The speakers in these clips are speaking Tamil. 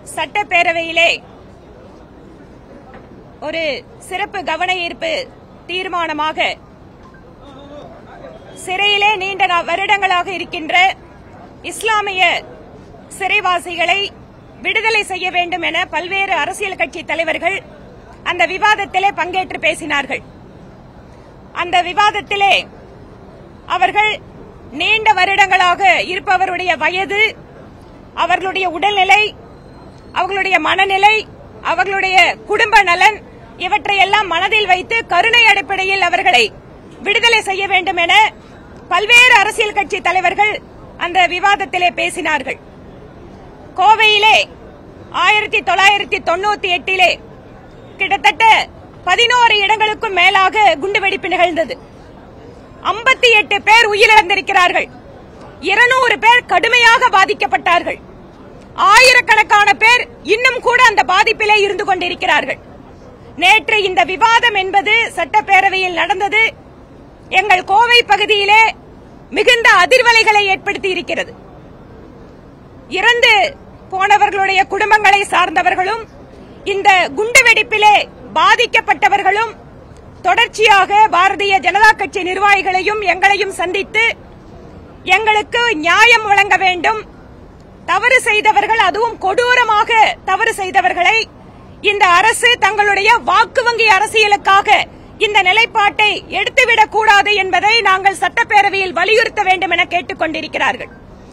சட்டப்பேரவையிலே ஒரு சிறப்பு கவன ஈர்ப்பு தீர்மானமாக சிறையிலே நீண்ட நா- வருடங்களாக இருக்கின்ற இஸ்லாமிய சிறைவாசிகளை விடுதலை செய்ய வேண்டும் என பல்வேறு அரசியல் கட்சி தலைவர்கள் அந்த விவாதத்திலே பங்கேற்று பேசினார்கள் அந்த விவாதத்திலே அவர்கள் நீண்ட வருடங்களாக இருப்பவருடைய வயது அவர்களுடைய உடல்நிலை அவர்களுடைய மனநிலை அவர்களுடைய குடும்ப நலன் இவற்றையெல்லாம் மனதில் வைத்து கருணை அடிப்படையில் அவர்களை விடுதலை செய்ய வேண்டும் என பல்வேறு அரசியல் கட்சி தலைவர்கள் அந்த விவாதத்திலே பேசினார்கள் கோவையிலே ஆயிரத்தி தொள்ளாயிரத்தி தொண்ணூத்தி எட்டிலே கிட்டத்தட்ட பதினோரு இடங்களுக்கும் மேலாக குண்டுவெடிப்பு நிகழ்ந்தது ஐம்பத்தி எட்டு பேர் உயிரிழந்திருக்கிறார்கள் இருநூறு பேர் கடுமையாக பாதிக்கப்பட்டார்கள் ஆயிரக்கணக்கான பேர் இன்னும் கூட அந்த பாதிப்பிலே இருந்து கொண்டிருக்கிறார்கள் நேற்று இந்த விவாதம் என்பது சட்டப்பேரவையில் நடந்தது எங்கள் கோவை பகுதியிலே மிகுந்த அதிர்வலைகளை ஏற்படுத்தி இருக்கிறது இறந்து போனவர்களுடைய குடும்பங்களை சார்ந்தவர்களும் இந்த குண்டுவெடிப்பிலே பாதிக்கப்பட்டவர்களும் தொடர்ச்சியாக பாரதிய ஜனதா கட்சி நிர்வாகிகளையும் எங்களையும் சந்தித்து எங்களுக்கு நியாயம் வழங்க வேண்டும் தவறு செய்தவர்கள் அதுவும் கொடூரமாக தவறு செய்தவர்களை இந்த அரசு தங்களுடைய வாக்கு வங்கி அரசியலுக்காக இந்த நிலைப்பாட்டை எடுத்துவிடக் கூடாது என்பதை நாங்கள் சட்டப்பேரவையில் வலியுறுத்த வேண்டும் என கேட்டுக் கொண்டிருக்கிறார்கள்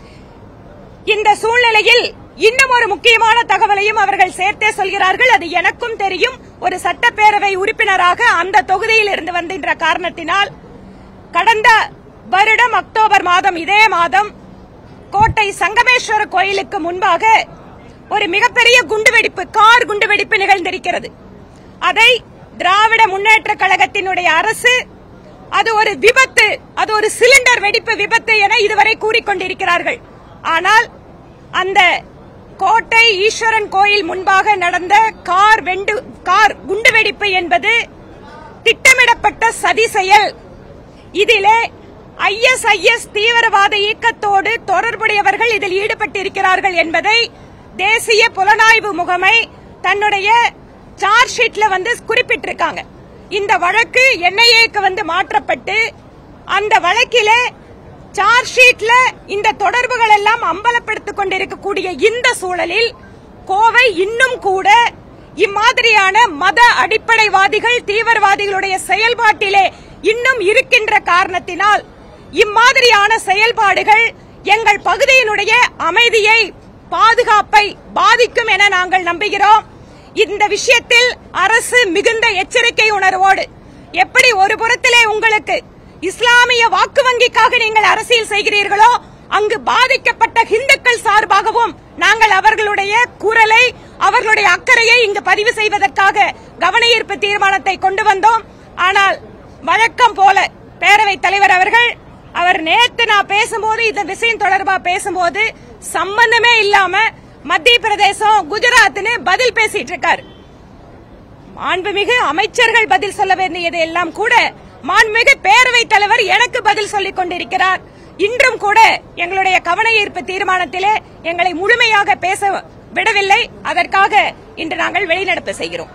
இந்த சூழ்நிலையில் இன்னும் ஒரு முக்கியமான தகவலையும் அவர்கள் சேர்த்தே சொல்கிறார்கள் அது எனக்கும் தெரியும் ஒரு சட்டப்பேரவை உறுப்பினராக அந்த தொகுதியில் இருந்து வந்தின்ற காரணத்தினால் கடந்த வருடம் அக்டோபர் மாதம் இதே மாதம் கோட்டை சங்கமேஸ்வர கோயிலுக்கு முன்பாக ஒரு மிகப்பெரிய குண்டுவெடிப்பு கார் குண்டுவெடிப்பு நிகழ்ந்திருக்கிறது அதை திராவிட முன்னேற்ற கழகத்தினுடைய அரசு அது ஒரு விபத்து அது ஒரு சிலிண்டர் வெடிப்பு விபத்து என இதுவரை கூறிக்கொண்டிருக்கிறார்கள் ஆனால் அந்த கோட்டை ஈஸ்வரன் கோயில் முன்பாக நடந்த கார் வெண்டு கார் குண்டுவெடிப்பு என்பது திட்டமிடப்பட்ட சதி செயல் இதிலே ஐஎஸ்ஐஎஸ் தீவிரவாத இயக்கத்தோடு தொடர்புடையவர்கள் இதில் ஈடுபட்டிருக்கிறார்கள் என்பதை தேசிய புலனாய்வு முகமை தன்னுடைய சார்ஜ் ஷீட்ல வந்து குறிப்பிட்டிருக்காங்க இந்த வழக்கு என்ஐஏக்கு வந்து மாற்றப்பட்டு அந்த வழக்கிலே சார்ஜ் ஷீட்ல இந்த தொடர்புகள் எல்லாம் அம்பலப்படுத்திக் கொண்டிருக்கக்கூடிய இந்த சூழலில் கோவை இன்னும் கூட இம்மாதிரியான மத அடிப்படைவாதிகள் தீவிரவாதிகளுடைய செயல்பாட்டிலே இன்னும் இருக்கின்ற காரணத்தினால் இம்மாதிரியான செயல்பாடுகள் எங்கள் பகுதியினுடைய அமைதியை பாதுகாப்பை பாதிக்கும் என நாங்கள் நம்புகிறோம் இந்த விஷயத்தில் அரசு மிகுந்த எச்சரிக்கை உணர்வோடு எப்படி ஒரு புறத்திலே உங்களுக்கு இஸ்லாமிய வாக்கு வங்கிக்காக நீங்கள் அரசியல் செய்கிறீர்களோ அங்கு பாதிக்கப்பட்ட இந்துக்கள் சார்பாகவும் நாங்கள் அவர்களுடைய குரலை அவர்களுடைய அக்கறையை இங்கு பதிவு செய்வதற்காக கவன ஈர்ப்பு தீர்மானத்தை கொண்டு வந்தோம் ஆனால் வழக்கம் போல பேரவைத் தலைவர் அவர்கள் அவர் நேத்து நான் பேசும்போது இந்த விஷயம் தொடர்பா பேசும்போது சம்பந்தமே இல்லாம மத்திய பிரதேசம் குஜராத்னு பதில் பேசிட்டு இருக்காரு மாண்புமிகு அமைச்சர்கள் பதில் சொல்ல வேண்டியது எல்லாம் கூட மாண்புமிகு பேரவைத் தலைவர் எனக்கு பதில் சொல்லிக் கொண்டிருக்கிறார் இன்றும் கூட எங்களுடைய கவன ஈர்ப்பு தீர்மானத்திலே எங்களை முழுமையாக பேச விடவில்லை அதற்காக இன்று நாங்கள் வெளிநடப்பு செய்கிறோம்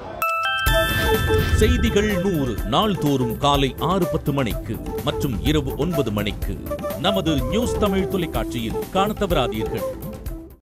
செய்திகள் நூறு நாள்தோறும் காலை ஆறு பத்து மணிக்கு மற்றும் இரவு ஒன்பது மணிக்கு நமது நியூஸ் தமிழ் தொலைக்காட்சியில் காணத் தவறாதீர்கள்